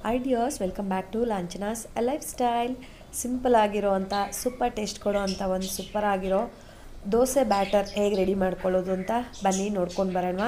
I dears welcome back to Lanchana's lifestyle simple ಆಗಿರೋ ಅಂಥ super taste ಕೊಡೋ ಅಂಥ ಒಂದು ಸೂಪರ್ ಆಗಿರೋ ದೋಸೆ ಬ್ಯಾಟರ್ ಹೇಗೆ ರೆಡಿ ಮಾಡ್ಕೊಳ್ಳೋದು ಅಂತ ಬನ್ನಿ ನೋಡ್ಕೊಂಡು ಬರೋಣ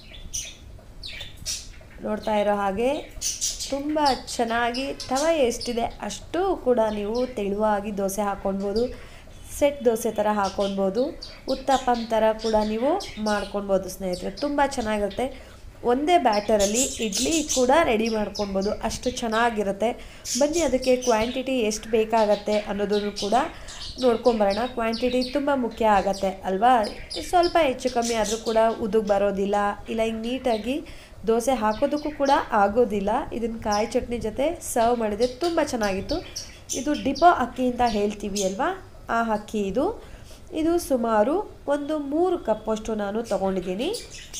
ನೋಡ್ತಾ ಇರೋ ಹಾಗೆ ತುಂಬ ಚೆನ್ನಾಗಿ ತವ ಎಷ್ಟಿದೆ ಅಷ್ಟು ಕೂಡ ನೀವು ತೆಳುವಾಗಿ ದೋಸೆ ಹಾಕ್ಕೊಳ್ಬೋದು ಸೆಟ್ ದೋಸೆ ಥರ ಹಾಕ್ಕೊಳ್ಬೋದು ಉತ್ತಪ್ಪಂ ಥರ ಕೂಡ ನೀವು ಮಾಡ್ಕೊಳ್ಬೋದು ಸ್ನೇಹಿತರೆ ತುಂಬ ಚೆನ್ನಾಗಿರುತ್ತೆ ಒಂದೇ ಬ್ಯಾಟರಲ್ಲಿ ಇಡ್ಲಿ ಕೂಡ ರೆಡಿ ಮಾಡ್ಕೊಳ್ಬೋದು ಅಷ್ಟು ಚೆನ್ನಾಗಿರುತ್ತೆ ಬನ್ನಿ ಅದಕ್ಕೆ ಕ್ವಾಂಟಿಟಿ ಎಷ್ಟು ಬೇಕಾಗತ್ತೆ ಅನ್ನೋದನ್ನು ಕೂಡ ನೋಡ್ಕೊಂಬರೋಣ ಕ್ವಾಂಟಿಟಿ ತುಂಬ ಮುಖ್ಯ ಆಗತ್ತೆ ಅಲ್ವಾ ಸ್ವಲ್ಪ ಹೆಚ್ಚು ಕಮ್ಮಿ ಆದರೂ ಕೂಡ ಉದುಗ್ ಬರೋದಿಲ್ಲ ಇಲ್ಲ ಹಿಂಗೆ ನೀಟಾಗಿ ದೋಸೆ ಹಾಕೋದಕ್ಕೂ ಕೂಡ ಆಗೋದಿಲ್ಲ ಇದನ್ನು ಕಾಯಿ ಚಟ್ನಿ ಜೊತೆ ಸರ್ವ್ ಮಾಡಿದರೆ ತುಂಬ ಚೆನ್ನಾಗಿತ್ತು ಇದು ಡಿಪೋ ಅಕ್ಕಿ ಅಂತ ಹೇಳ್ತೀವಿ ಅಲ್ವಾ ಆ ಅಕ್ಕಿ ಇದು ಇದು ಸುಮಾರು ಒಂದು ಮೂರು ಕಪ್ಪಷ್ಟು ನಾನು ತೊಗೊಂಡಿದ್ದೀನಿ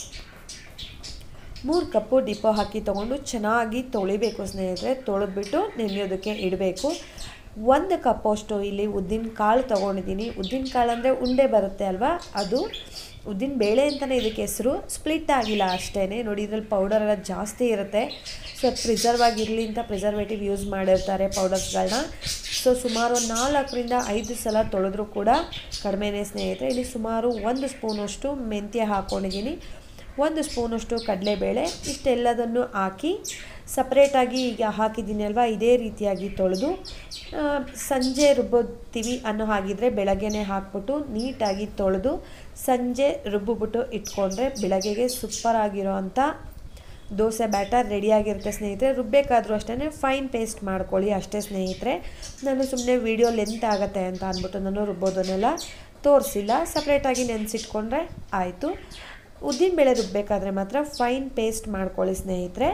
ಮೂರು ಕಪ್ಪು ಡಿಪೋ ಹಾಕಿ ತೊಗೊಂಡು ಚೆನ್ನಾಗಿ ತೊಳಿಬೇಕು ಸ್ನೇಹಿತರೆ ತೊಳೆದ್ಬಿಟ್ಟು ನೆನೆಯೋದಕ್ಕೆ ಇಡಬೇಕು ಒಂದು ಕಪ್ಪಷ್ಟು ಇಲ್ಲಿ ಉದ್ದಿನ ಕಾಳು ತೊಗೊಂಡಿದ್ದೀನಿ ಉದ್ದಿನ ಕಾಳು ಅಂದರೆ ಉಂಡೆ ಬರುತ್ತೆ ಅಲ್ವಾ ಅದು ಉದ್ದಿನ ಬೇಳೆ ಅಂತಲೇ ಇದಕ್ಕೆ ಹೆಸರು ಸ್ಪ್ಲಿಟ್ ಆಗಿಲ್ಲ ಅಷ್ಟೇ ನೋಡಿ ಇದರಲ್ಲಿ ಪೌಡರ್ ಎಲ್ಲ ಜಾಸ್ತಿ ಇರುತ್ತೆ ಸೊ ಪ್ರಿಸರ್ವ್ ಆಗಿರಲಿ ಅಂತ ಪ್ರಿಸರ್ವೇಟಿವ್ ಯೂಸ್ ಮಾಡಿರ್ತಾರೆ ಪೌಡರ್ಸ್ಗಳನ್ನ ಸೊ ಸುಮಾರು ನಾಲ್ಕರಿಂದ ಐದು ಸಲ ತೊಳೆದ್ರೂ ಕೂಡ ಕಡಿಮೆನೇ ಸ್ನೇಹಿತರೆ ಇಲ್ಲಿ ಸುಮಾರು ಒಂದು ಸ್ಪೂನಷ್ಟು ಮೆಂತ್ಯ ಹಾಕ್ಕೊಂಡಿದ್ದೀನಿ ಒಂದು ಸ್ಪೂನಷ್ಟು ಕಡಲೆಬೇಳೆ ಇಷ್ಟೆಲ್ಲದನ್ನು ಹಾಕಿ ಸಪ್ರೇಟಾಗಿ ಈಗ ಹಾಕಿದ್ದೀನಿ ಅಲ್ವಾ ಇದೇ ರೀತಿಯಾಗಿ ತೊಳೆದು ಸಂಜೆ ರುಬ್ಬೋತೀವಿ ಅನ್ನೋ ಹಾಗಿದ್ರೆ ಬೆಳಗ್ಗೆನೇ ಹಾಕ್ಬಿಟ್ಟು ನೀಟಾಗಿ ತೊಳೆದು ಸಂಜೆ ರುಬ್ಬಿಬಿಟ್ಟು ಇಟ್ಕೊಂಡ್ರೆ ಬೆಳಗ್ಗೆಗೆ ಸೂಪರ್ ಆಗಿರೋ ಅಂಥ ದೋಸೆ ಬ್ಯಾಟರ್ ರೆಡಿಯಾಗಿರುತ್ತೆ ಸ್ನೇಹಿತರೆ ರುಬ್ಬೇಕಾದ್ರೂ ಅಷ್ಟೇ ಫೈನ್ ಪೇಸ್ಟ್ ಮಾಡ್ಕೊಳ್ಳಿ ಅಷ್ಟೇ ಸ್ನೇಹಿತರೆ ನಾನು ಸುಮ್ಮನೆ ವೀಡಿಯೋ ಲೆಂತ್ ಆಗುತ್ತೆ ಅಂತ ಅಂದ್ಬಿಟ್ಟು ನಾನು ರುಬ್ಬೋದನ್ನೆಲ್ಲ ತೋರಿಸಿಲ್ಲ ಸಪ್ರೇಟಾಗಿ ನೆನೆಸಿಟ್ಕೊಂಡ್ರೆ ಆಯಿತು ಉದ್ದಿನಬೇಳೆ ರುಬ್ಬಬೇಕಾದ್ರೆ ಮಾತ್ರ ಫೈನ್ ಪೇಸ್ಟ್ ಮಾಡ್ಕೊಳ್ಳಿ ಸ್ನೇಹಿತರೆ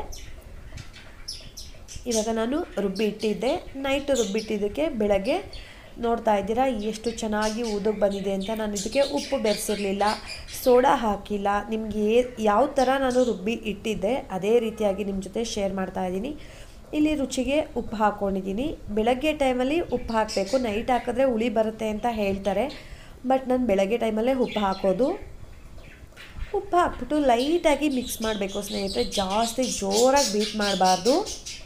ಇವಾಗ ನಾನು ರುಬ್ಬಿ ಇಟ್ಟಿದ್ದೆ ನೈಟ್ ರುಬ್ಬಿಟ್ಟಿದ್ದಕ್ಕೆ ಬೆಳಗ್ಗೆ ನೋಡ್ತಾ ಇದ್ದೀರಾ ಎಷ್ಟು ಚೆನ್ನಾಗಿ ಉದುಗ್ ಬಂದಿದೆ ಅಂತ ನಾನು ಇದಕ್ಕೆ ಉಪ್ಪು ಬೆರೆಸಿರಲಿಲ್ಲ ಸೋಡಾ ಹಾಕಿಲ್ಲ ನಿಮಗೆ ಯಾವ ಥರ ನಾನು ರುಬ್ಬಿ ಇಟ್ಟಿದ್ದೆ ಅದೇ ರೀತಿಯಾಗಿ ನಿಮ್ಮ ಜೊತೆ ಶೇರ್ ಮಾಡ್ತಾ ಇದ್ದೀನಿ ಇಲ್ಲಿ ರುಚಿಗೆ ಉಪ್ಪು ಹಾಕ್ಕೊಂಡಿದ್ದೀನಿ ಬೆಳಗ್ಗೆ ಟೈಮಲ್ಲಿ ಉಪ್ಪು ಹಾಕಬೇಕು ನೈಟ್ ಹಾಕಿದ್ರೆ ಹುಳಿ ಬರುತ್ತೆ ಅಂತ ಹೇಳ್ತಾರೆ ಬಟ್ ನಾನು ಬೆಳಗ್ಗೆ ಟೈಮಲ್ಲೇ ಉಪ್ಪು ಹಾಕೋದು ಉಪ್ಪು ಹಾಕ್ಬಿಟ್ಟು ಲೈಟಾಗಿ ಮಿಕ್ಸ್ ಮಾಡಬೇಕು ಸ್ನೇಹಿತರೆ ಜಾಸ್ತಿ ಜೋರಾಗಿ ಬೀಟ್ ಮಾಡಬಾರ್ದು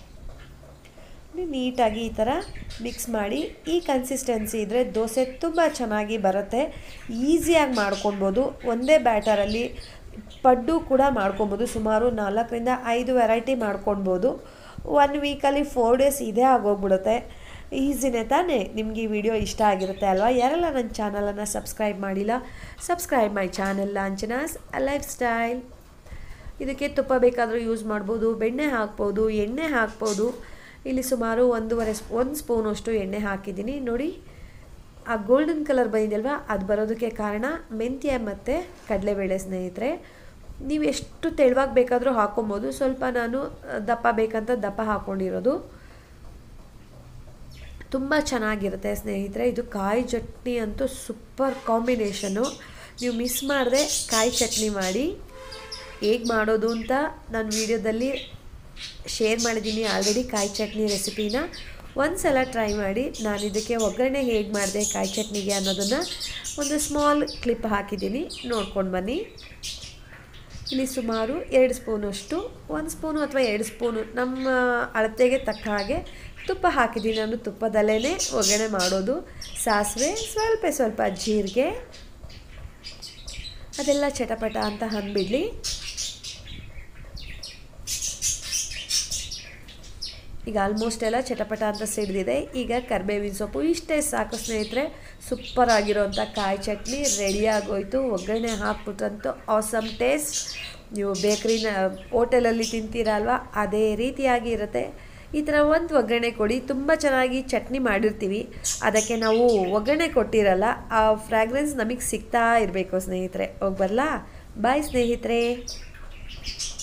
ನೀಟಾಗಿ ಈ ಥರ ಮಿಕ್ಸ್ ಮಾಡಿ ಈ ಕನ್ಸಿಸ್ಟೆನ್ಸಿ ಇದ್ದರೆ ದೋಸೆ ತುಂಬ ಚೆನ್ನಾಗಿ ಬರುತ್ತೆ ಈಸಿಯಾಗಿ ಮಾಡ್ಕೊಳ್ಬೋದು ಒಂದೇ ಬ್ಯಾಟರಲ್ಲಿ ಪಡ್ಡು ಕೂಡ ಮಾಡ್ಕೊಬೋದು ಸುಮಾರು ನಾಲ್ಕರಿಂದ ಐದು ವೆರೈಟಿ ಮಾಡ್ಕೊಳ್ಬೋದು ಒನ್ ವೀಕಲ್ಲಿ ಫೋರ್ ಡೇಸ್ ಇದೇ ಆಗೋಗ್ಬಿಡುತ್ತೆ ಈಸಿನೇ ತಾನೇ ನಿಮಗೆ ಈ ವಿಡಿಯೋ ಇಷ್ಟ ಆಗಿರುತ್ತೆ ಅಲ್ವಾ ಯಾರೆಲ್ಲ ನನ್ನ ಚಾನಲನ್ನು ಸಬ್ಸ್ಕ್ರೈಬ್ ಮಾಡಿಲ್ಲ subscribe my channel Lanchana's lifestyle ಇದಕ್ಕೆ ತುಪ್ಪ ಬೇಕಾದರೂ ಯೂಸ್ ಮಾಡ್ಬೋದು ಬೆಣ್ಣೆ ಹಾಕ್ಬೋದು ಎಣ್ಣೆ ಹಾಕ್ಬೋದು ಇಲ್ಲಿ ಸುಮಾರು ಒಂದೂವರೆ ಸ್ಪ್ ಒಂದು ಸ್ಪೂನಷ್ಟು ಎಣ್ಣೆ ಹಾಕಿದ್ದೀನಿ ನೋಡಿ ಆ ಗೋಲ್ಡನ್ ಕಲರ್ ಬಂದಿದೆಯಲ್ವ ಅದು ಬರೋದಕ್ಕೆ ಕಾರಣ ಮೆಂತ್ಯ ಮತ್ತು ಕಡಲೆಬೇಳೆ ಸ್ನೇಹಿತರೆ ನೀವು ಎಷ್ಟು ತೆಳುವಾಗಿ ಬೇಕಾದರೂ ಹಾಕ್ಕೊಬೋದು ಸ್ವಲ್ಪ ನಾನು ದಪ್ಪ ಬೇಕಂತ ದಪ್ಪ ಹಾಕ್ಕೊಂಡಿರೋದು ತುಂಬ ಚೆನ್ನಾಗಿರುತ್ತೆ ಸ್ನೇಹಿತರೆ ಇದು ಕಾಯಿ ಚಟ್ನಿ ಅಂತೂ ಸೂಪರ್ ಕಾಂಬಿನೇಷನು ನೀವು ಮಿಸ್ ಮಾಡಿದ್ರೆ ಕಾಯಿ ಚಟ್ನಿ ಮಾಡಿ ಹೇಗೆ ಮಾಡೋದು ಅಂತ ನಾನು ವಿಡಿಯೋದಲ್ಲಿ ಶೇರ್ ಮಾಡಿದ್ದೀನಿ ಆಲ್ರೆಡಿ ಕಾಯಿ ಚಟ್ನಿ ರೆಸಿಪಿನ ಒಂದು ಸಲ ಟ್ರೈ ಮಾಡಿ ನಾನು ಇದಕ್ಕೆ ಒಗ್ಗರಣೆ ಹೇಗೆ ಮಾಡಿದೆ ಕಾಯಿ ಚಟ್ನಿಗೆ ಅನ್ನೋದನ್ನು ಒಂದು ಸ್ಮಾಲ್ ಕ್ಲಿಪ್ ಹಾಕಿದ್ದೀನಿ ನೋಡ್ಕೊಂಡು ಬನ್ನಿ ಇಲ್ಲಿ ಸುಮಾರು ಎರಡು ಸ್ಪೂನಷ್ಟು ಒಂದು ಸ್ಪೂನು ಅಥವಾ ಎರಡು ಸ್ಪೂನು ನಮ್ಮ ಅಳತೆಗೆ ತಕ್ಕ ಹಾಗೆ ತುಪ್ಪ ಹಾಕಿದ್ದೀನಿ ನಾನು ತುಪ್ಪದಲ್ಲೇ ಒಗ್ಗರಣೆ ಮಾಡೋದು ಸಾಸಿವೆ ಸ್ವಲ್ಪ ಸ್ವಲ್ಪ ಜೀರಿಗೆ ಅದೆಲ್ಲ ಚಟಪಟ ಅಂತ ಅಂದ್ಬಿಡಲಿ ಈಗ ಆಲ್ಮೋಸ್ಟ್ ಎಲ್ಲ ಚಟಪಟ ಅಂತ ಸಿಡಿದಿದೆ ಈಗ ಕರ್ಬೇವಿನ ಸೊಪ್ಪು ಇಷ್ಟೇ ಸಾಕು ಸ್ನೇಹಿತರೆ ಸೂಪರ್ ಆಗಿರೋಂಥ ಕಾಯಿ ಚಟ್ನಿ ರೆಡಿ ಆಗೋಯ್ತು ಒಗ್ಗರಣೆ ಹಾಕ್ಬಿಟ್ರಂತೂ ಆಸಮ್ ಟೇಸ್ಟ್ ನೀವು ಬೇಕ್ರಿನ ಹೋಟೆಲಲ್ಲಿ ತಿಂತೀರಲ್ವ ಅದೇ ರೀತಿಯಾಗಿ ಇರುತ್ತೆ ಈ ಥರ ಒಂದು ಒಗ್ಗರಣೆ ಕೊಡಿ ತುಂಬ ಚೆನ್ನಾಗಿ ಚಟ್ನಿ ಮಾಡಿರ್ತೀವಿ ಅದಕ್ಕೆ ನಾವು ಒಗ್ಗರಣೆ ಕೊಟ್ಟಿರಲ್ಲ ಆ ಫ್ರ್ಯಾಗ್ರೆನ್ಸ್ ನಮಗೆ ಸಿಗ್ತಾ ಇರಬೇಕು ಸ್ನೇಹಿತರೆ ಹೋಗಿ ಬರಲಾ ಬಾಯ್ ಸ್ನೇಹಿತರೆ